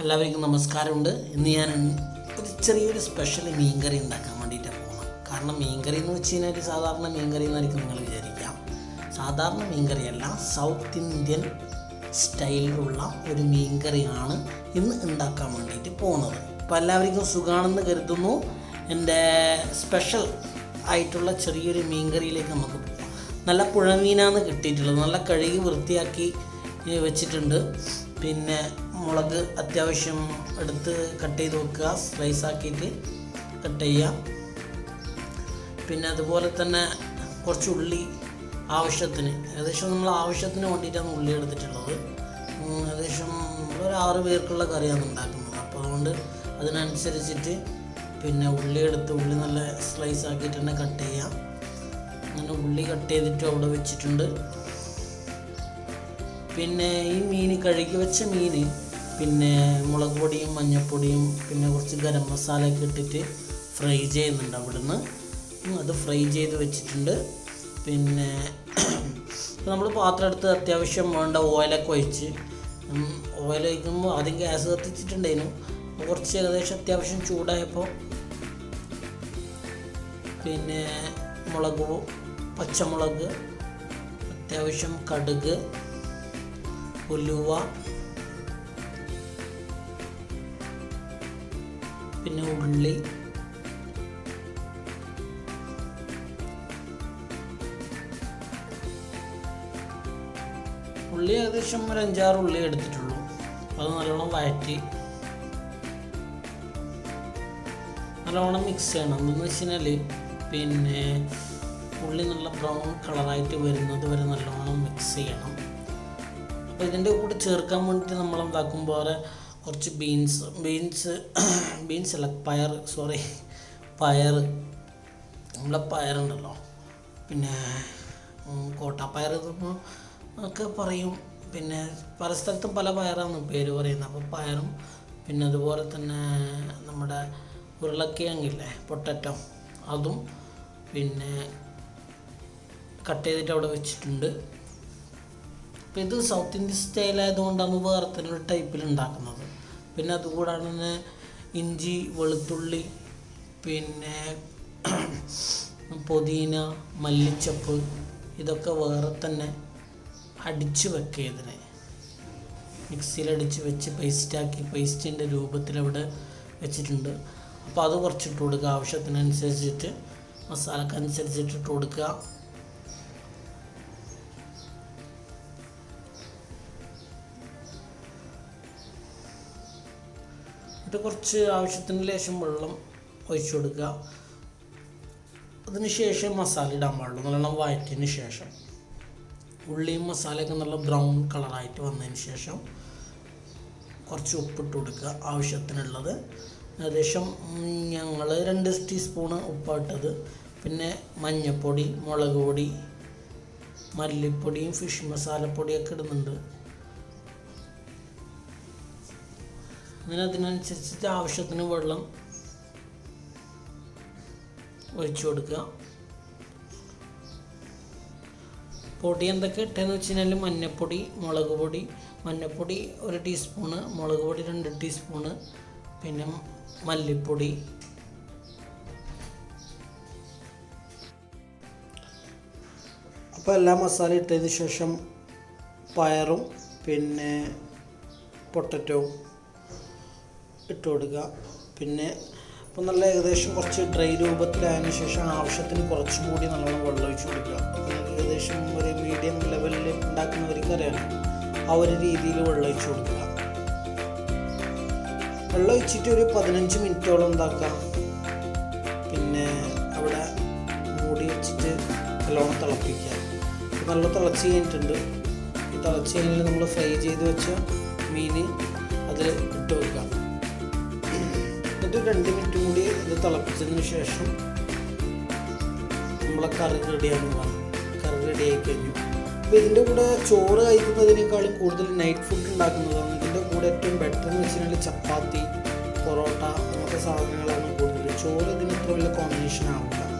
എല്ലാവർക്കും നമസ്കാരമുണ്ട് ഇന്ന് ഞാൻ ഒരു ചെറിയൊരു സ്പെഷ്യൽ മീൻകറി ഉണ്ടാക്കാൻ വേണ്ടിയിട്ടാണ് പോകുന്നത് കാരണം മീൻകറി എന്ന് വെച്ച് കഴിഞ്ഞാൽ സാധാരണ മീൻകറി എന്നായിരിക്കും നിങ്ങൾ വിചാരിക്കാം സാധാരണ മീൻകറിയല്ല സൗത്ത് ഇന്ത്യൻ സ്റ്റൈലിലുള്ള ഒരു മീൻകറിയാണ് ഇന്ന് ഉണ്ടാക്കാൻ വേണ്ടിയിട്ട് പോകുന്നത് അപ്പോൾ എല്ലാവർക്കും സുഖമാണെന്ന് കരുതുന്നു എൻ്റെ സ്പെഷ്യൽ ആയിട്ടുള്ള ചെറിയൊരു മീൻകറിയിലേക്ക് നമുക്ക് പോകാം നല്ല പുഴമീനാണ് കിട്ടിയിട്ടുള്ളത് നല്ല കഴുകി വൃത്തിയാക്കി ഏ, വെച്ചിട്ടുണ്ട് പിന്നെ മുളക് അത്യാവശ്യം എടുത്ത് കട്ട് ചെയ്ത് വെക്കുക സ്ലൈസ് ആക്കിയിട്ട് കട്ട് ചെയ്യുക പിന്നെ അതുപോലെ തന്നെ കുറച്ച് ഉള്ളി ആവശ്യത്തിന് ഏകദേശം നമ്മൾ ആവശ്യത്തിന് വേണ്ടിയിട്ടാണ് ഉള്ളി എടുത്തിട്ടുള്ളത് ഉം, ഏകദേശം ഒരു ആറ് പേർക്കുള്ള കറിയാണ് ഉണ്ടാക്കുന്നത് അപ്പോൾ അതുകൊണ്ട് അതിനനുസരിച്ചിട്ട് പിന്നെ ഉള്ളി എടുത്ത് ഉള്ളി നല്ല സ്ലൈസ് ആക്കിയിട്ട് തന്നെ കട്ട് ചെയ്യാം അങ്ങനെ ഉള്ളി കട്ട് ചെയ്തിട്ട് അവിടെ വെച്ചിട്ടുണ്ട് പിന്നെ ഈ മീൻ കഴുകി വെച്ച മീൻ പിന്നെ മുളക് പൊടിയും മഞ്ഞൾപ്പൊടിയും പിന്നെ കുറച്ച് ഗരം മസാലയൊക്കെ ഇട്ടിട്ട് ഫ്രൈ ചെയ്യുന്നുണ്ട് അവിടുന്ന് ഉം, അത് ഫ്രൈ ചെയ്ത് വെച്ചിട്ടുണ്ട് പിന്നെ നമ്മൾ പാത്രം എടുത്ത് അത്യാവശ്യം വേണ്ട ഓയിലൊക്കെ ഒഴിച്ച് ഓയിൽ ഒഴിക്കുമ്പോൾ ആദ്യം ഗ്യാസ് കത്തിച്ചിട്ടുണ്ടായിരുന്നു അപ്പോൾ കുറച്ച് ഏകദേശം അത്യാവശ്യം ചൂടായപ്പോൾ പിന്നെ മുളക് പൊ- പച്ചമുളക് അത്യാവശ്യം കടുക് ഉലുവ പിന്നെ ഉള്ളി ഉള്ളി ഏകദേശം ഒരു അഞ്ചാറ് ഉള്ളി എടുത്തിട്ടുള്ളൂ അത് നല്ലോണം വഴറ്റി നല്ലോണം മിക്സ് ചെയ്യണം എന്ന് വെച്ച് കഴിഞ്ഞാൽ പിന്നെ ഉള്ളി നല്ല ബ്രൗൺ കളറായിട്ട് വരുന്നത് വരെ നല്ലോണം മിക്സ് ചെയ്യണം അപ്പോൾ ഇതിൻ്റെ കൂടെ ചേർക്കാൻ വേണ്ടിയിട്ട് നമ്മൾ എന്താക്കും പോലെ കുറച്ച് ബീൻസ് ബീൻസ് ബീൻസ് അല്ല പയർ സോറി പയർ നമ്മളെ പയറുണ്ടല്ലോ പിന്നെ ഉം, കോട്ടാപ്പയർ ഇതൊന്നും ഒക്കെ പറയും പിന്നെ പല സ്ഥലത്തും പല പയറാണ് പേര് പറയുന്നത് അപ്പോൾ പയറും പിന്നെ അതുപോലെ തന്നെ നമ്മുടെ ഉരുളക്കിഴങ്ങില്ലേ പൊട്ടറ്റോ അതും പിന്നെ കട്ട് ചെയ്തിട്ട് അവിടെ വെച്ചിട്ടുണ്ട് അപ്പോൾ ഇത് സൗത്ത് ഇന്ത്യൻ സ്റ്റൈൽ ആയതുകൊണ്ടാണ് വേറെ തന്നെ ഒരു ടൈപ്പിൽ ഉണ്ടാക്കുന്നത് പിന്നെ അതുകൂടാതെ തന്നെ ഇഞ്ചി വെളുത്തുള്ളി പിന്നെ പുതിന മല്ലിച്ചപ്പ് ഇതൊക്കെ വേറെ തന്നെ അടിച്ച് വെക്കുക ഇതിനെ മിക്സിയിലടിച്ച് വെച്ച് പേസ്റ്റാക്കി പേസ്റ്റിൻ്റെ രൂപത്തിൽ അവിടെ വെച്ചിട്ടുണ്ട് അപ്പോൾ അത് കുറച്ചിട്ട് കൊടുക്കുക ആവശ്യത്തിനനുസരിച്ചിട്ട് മസാലക്കനുസരിച്ചിട്ട് ഇട്ട് കൊടുക്കുക എന്നിട്ട് കുറച്ച് ആവശ്യത്തിന് ലേശം വെള്ളം ഒഴിച്ചു കൊടുക്കുക അതിന് ശേഷം മസാല ഇടാൻ പാടുള്ളൂ നല്ലോണം വഴറ്റിയതിന് ശേഷം ഉള്ളിയും മസാലയൊക്കെ നല്ല ബ്രൗൺ കളറായിട്ട് വന്നതിന് ശേഷം കുറച്ച് ഉപ്പിട്ട് കൊടുക്കുക ആവശ്യത്തിനുള്ളത് ഏകദേശം ഞങ്ങൾ രണ്ട് ടീസ്പൂണ് ഉപ്പിട്ടത് പിന്നെ മഞ്ഞൾപ്പൊടി മുളക് പൊടി മല്ലിപ്പൊടിയും ഫിഷ് മസാലപ്പൊടിയൊക്കെ ഇടുന്നുണ്ട് അങ്ങനെ അതിനനുസരിച്ചിട്ട് ആവശ്യത്തിന് വെള്ളം ഒഴിച്ചു കൊടുക്കുക പൊടി എന്തൊക്കെ ഇട്ടതെന്ന് വെച്ച് കഴിഞ്ഞാൽ മഞ്ഞൾപ്പൊടി മുളക് പൊടി മഞ്ഞൾപ്പൊടി ഒരു ടീസ്പൂണ് മുളക് പൊടി രണ്ട് ടീസ്പൂണ് പിന്നെ മല്ലിപ്പൊടി അപ്പോൾ എല്ലാ മസാല ഇട്ടതിന് ശേഷം പയറും പിന്നെ പൊട്ടറ്റോവും ഇട്ട് കൊടുക്കുക പിന്നെ അപ്പോൾ നല്ല ഏകദേശം കുറച്ച് ഡ്രൈ രൂപത്തിലായതിനു ശേഷം ആവശ്യത്തിന് കുറച്ചും കൂടി നല്ലോണം വെള്ളം ഒഴിച്ച് കൊടുക്കുക ഏകദേശം ഒരു മീഡിയം ലെവലിൽ ഉണ്ടാക്കുന്നവർക്ക് അറിയാം ആ ഒരു രീതിയിൽ വെള്ളം ഒഴിച്ച് കൊടുക്കുക വെള്ളം ഒഴിച്ചിട്ട് ഒരു പതിനഞ്ച് മിനിറ്റോളം എന്താക്കുക പിന്നെ അവിടെ മൂടി വെച്ചിട്ട് നല്ലോണം തിളപ്പിക്കുക അപ്പോൾ നല്ല തിളച്ച് കഴിഞ്ഞിട്ടുണ്ട് ഈ തിളച്ച് കഴിഞ്ഞാൽ നമ്മൾ ഫ്രൈ ചെയ്ത് വെച്ച മീൻ അതിൽ ഇട്ട് വെക്കുക എന്നിട്ട് രണ്ട് മിനിറ്റ് കൂടി ഇത് തിളപ്പിച്ചതിന് ശേഷം നമ്മളെ കറി റെഡിയാകുന്നതാണ് കറി റെഡി ആയി കഴിഞ്ഞു അപ്പോൾ ഇതിൻ്റെ കൂടെ ചോറ് കഴിക്കുന്നതിനേക്കാളും കൂടുതൽ നൈറ്റ് ഫുഡ് ഉണ്ടാക്കുന്നതാണ് ഇതിൻ്റെ കൂടെ ഏറ്റവും ബെറ്റർ എന്ന് വെച്ച് കഴിഞ്ഞാൽ ചപ്പാത്തി പൊറോട്ട അങ്ങനത്തെ സാധനങ്ങളാണ് കൂടുതൽ ചോറ് ഇതിന് ഇത്ര വലിയ കോമ്പിനേഷൻ ആവില്ല